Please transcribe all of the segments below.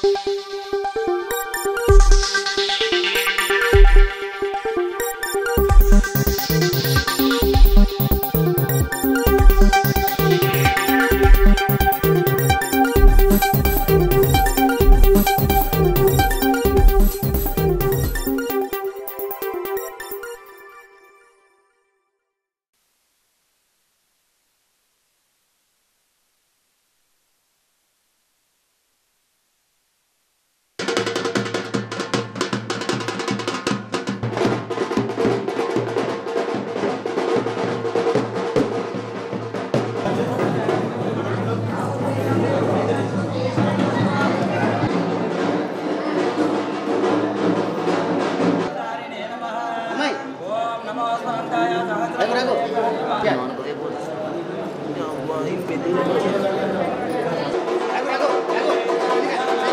అమ్మాయి రఘు రఘు యా. రఘు రఘు రఘు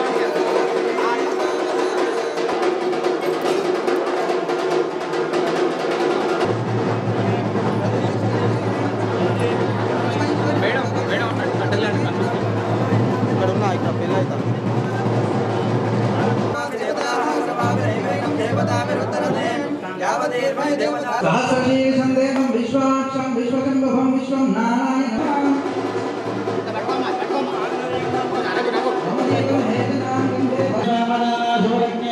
ఇక్కడ ఉన్నా ఇక్కడ పెళ్ళి అవుతాం సహస్రశీర్షం దేవం విశ్వాక్షం విశ్వశంభవం విశ్వం నారాయణ పట్టుకోమ్మా పట్టుకోమ్మా రఘు రఘు మమదేవం హేతనాంగం దేవ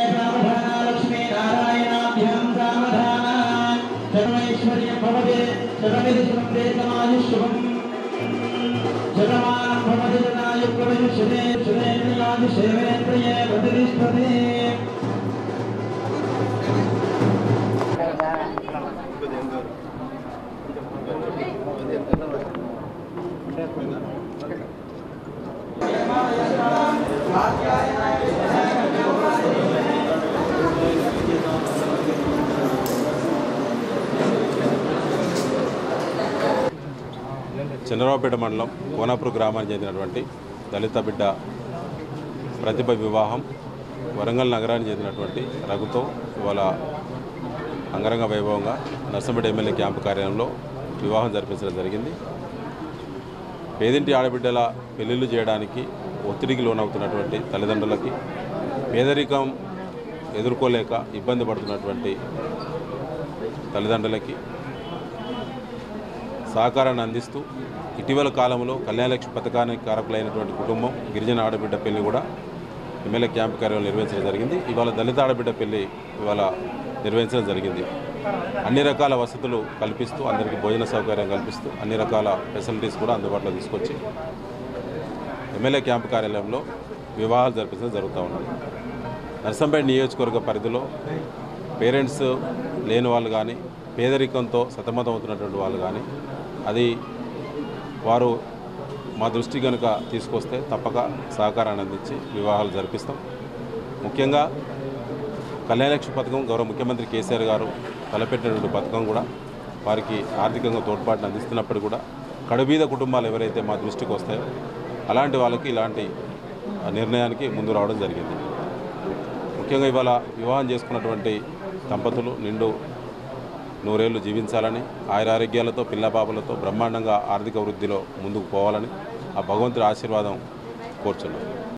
చంద్రబాబుపేట మండలం కోనాపూర్ గ్రామానికి చెందినటువంటి దళిత బిడ్డ ప్రతిభ వివాహం వరంగల్ నగరానికి చెందినటువంటి రఘుతో ఇవాళ అంగరంగ వైభవంగా నర్సంపేట ఎమ్మెల్యే క్యాంపు కార్యాలయంలో వివాహం జరిపించడం జరిగింది పేదింటి ఆడబిడ్డల పెళ్లిళ్ళు చేయడానికి ఒత్తిడికి లోనవుతున్నటువంటి తల్లిదండ్రులకి పేదరికం ఎదుర్కోలేక ఇబ్బంది పడుతున్నటువంటి తల్లిదండ్రులకి సహకారాన్ని అందిస్తూ ఇటీవల కాలంలో కళ్యాణలక్ష్మి పథకానికి కారకులైనటువంటి కుటుంబం గిరిజన ఆడబిడ్డ పెళ్లి కూడా ఎమ్మెల్యే క్యాంపు కార్యాలయం నిర్వహించడం జరిగింది ఇవాళ దళిత ఆడబిడ్డ పెళ్లి ఇవాళ నిర్వహించడం జరిగింది అన్ని రకాల వసతులు కల్పిస్తూ అందరికీ భోజన సౌకర్యం కల్పిస్తూ అన్ని రకాల ఫెసిలిటీస్ కూడా అందుబాటులో తీసుకొచ్చి ఎమ్మెల్యే క్యాంపు కార్యాలయంలో వివాహాలు జరిపించడం జరుగుతూ ఉన్నది నర్సంపేట నియోజకవర్గ పరిధిలో పేరెంట్స్ లేని వాళ్ళు కానీ పేదరికంతో సతమతం అవుతున్నటువంటి వాళ్ళు కానీ అది వారు మా దృష్టి కనుక తీసుకొస్తే తప్పక సహకారాన్ని అందించి వివాహాలు జరిపిస్తాం ముఖ్యంగా కళ్యాణలక్ష్మి పథకం గౌరవ ముఖ్యమంత్రి కేసీఆర్ గారు తలపెట్టినటువంటి పథకం కూడా వారికి ఆర్థికంగా తోడ్పాటును అందిస్తున్నప్పుడు కూడా కడుబీద కుటుంబాలు ఎవరైతే మా దృష్టికి వస్తాయో అలాంటి వాళ్ళకి ఇలాంటి నిర్ణయానికి ముందు రావడం జరిగింది ముఖ్యంగా ఇవాళ వివాహం చేసుకున్నటువంటి దంపతులు నిండు నూరేళ్లు జీవించాలని ఆయురారోగ్యాలతో పిల్లపాపలతో బ్రహ్మాండంగా ఆర్థిక వృద్ధిలో ముందుకు పోవాలని ఆ భగవంతుడి ఆశీర్వాదం కోరుచున్నాం